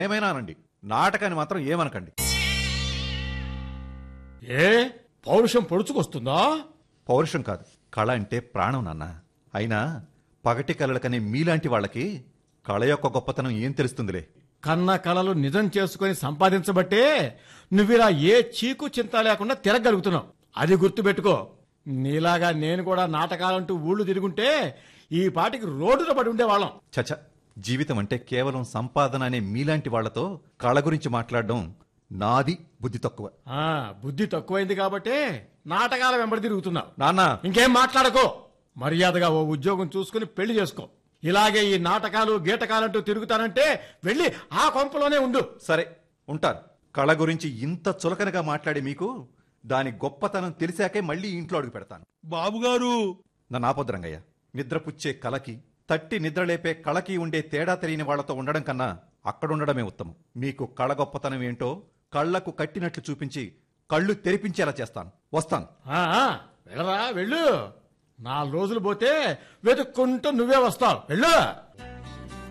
ఏమైనా అనండి నాటకాన్ని మాత్రం ఏమనకండి ఏ పౌరుషం పొడుచుకొస్తుందా పౌరుషం కాదు కళ అంటే ప్రాణం నాన్న అయినా పగటి కళలకనే మీలాంటి వాళ్ళకి కళ యొక్క గొప్పతనం ఏం తెలుస్తుందిలే కన్న కలలు నిజం చేసుకొని సంపాదించబట్టే నువ్విలా ఏ చీకు చింత లేకుండా తిరగలుగుతున్నావు అది గుర్తుపెట్టుకో నీలాగా నేను కూడా నాటకాలంటూ ఊళ్ళు తిరుగుంటే ఈ పాటికి రోడ్డున పడి ఉండేవాళ్ళం చచ జీవితం అంటే కేవలం సంపాదన అనే మీలాంటి వాళ్లతో కళ గురించి మాట్లాడడం నాది బుద్ధి తక్కువ ఆ బుద్ధి తక్కువైంది కాబట్టే నాటకాల వెంబడి తిరుగుతున్నావు నాన్న ఇంకేం మాట్లాడకో మర్యాదగా ఓ ఉద్యోగం చూసుకుని పెళ్లి చేసుకో ఇలాగే ఈ నాటకాలు గీటకాలంటూ తిరుగుతానంటే వెళ్ళి ఆ కొంపలోనే ఉండు సరే ఉంటాను కళ గురించి ఇంత చులకనగా మాట్లాడి మీకు దాని గొప్పతనం తెలిసాకే మళ్ళీ ఇంట్లో అడుగు పెడతాను బాబుగారు నన్ను ఆపొద్దు రంగయ్య నిద్రపుచ్చే కళకి తట్టి నిద్రలేపే కళకి ఉండే తేడా తెలియని వాళ్లతో ఉండడం కన్నా అక్కడుండడమే ఉత్తమం మీకు కళ గొప్పతనం ఏంటో కళ్లకు కట్టినట్లు చూపించి కళ్ళు తెరిపించేలా చేస్తాను వస్తాను ఆ, ఆ, వెళ్ళరా వెళ్ళు నాలుగు రోజులు పోతే వెతుక్కుంటూ నువ్వే వస్తావు వెళ్ళు